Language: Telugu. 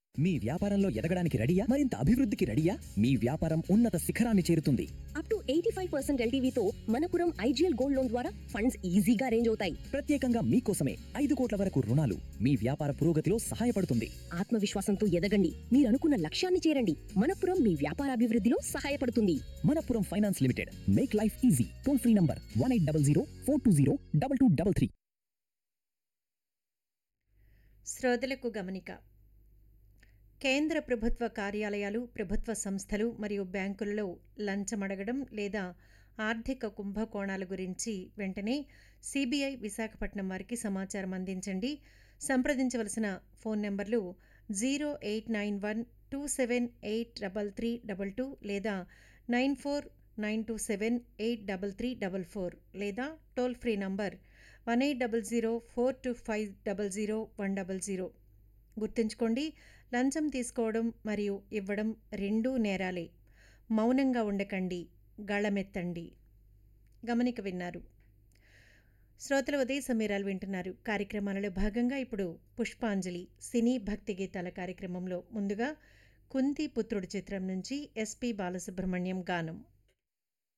మీ వ్యాపారంలో ఎదగడానికి రెడీయా మరింత అభివృద్ధికి రెడీయా మీ వ్యాపారం ఉన్నత శిఖరాన్ని చేరుతుంది up to eighty five percent ఎల్టీవీతో మనపురం ఐజీఎల్ గోల్డ్ లోన్ ద్వారా ఫండ్స్ ఈజీగా అరేంజ్ అవుతాయి ప్రత్యేకంగా మీకోసమే ఐదు కోట్ల వరకు రుణాలు మీ వ్యాపార పురోగతిలో సహాయపడుతుంది ఆత్మవిశ్వాసంతో ఎదగండి మీరు అనుకున్న లక్ష్యాన్ని చేరండి మనపురం మీ వ్యాపారాభివృద్ధిలో సహాయపడుతుంది Manappuram finance limited make life easy toll free number one eight double zero four two zero double two double three శ్రోతలకు గమనిక కేంద్ర ప్రభుత్వ కార్యాలయాలు ప్రభుత్వ సంస్థలు మరియు బ్యాంకులలో లంచమడగడం లేదా ఆర్థిక కుంభకోణాల గురించి వెంటనే సిబిఐ విశాఖపట్నం వారికి సమాచారం అందించండి సంప్రదించవలసిన ఫోన్ నెంబర్లు zero eight nine one two seven eight double three double two లేదా nine four nine two seven eight double three double four లేదా toll free number one eight double zero four two five double zero one double zero గుర్తుంచుకోండి లంచం తీసుకోవడం మరియు ఇవ్వడం రెండూ నేరాలే మౌనంగా ఉండకండి గళమెత్తండి గమనిక విన్నారు శ్రోతల ఉదయ సమీరాలు వింటున్నారు కార్యక్రమాలలో భాగంగా ఇప్పుడు పుష్పాంజలి సినీ భక్తి గీతాల కార్యక్రమంలో ముందుగా కుంతి పుత్రుడు చిత్రం నుంచి ఎస్పి బాలసుబ్రహ్మణ్యం గానం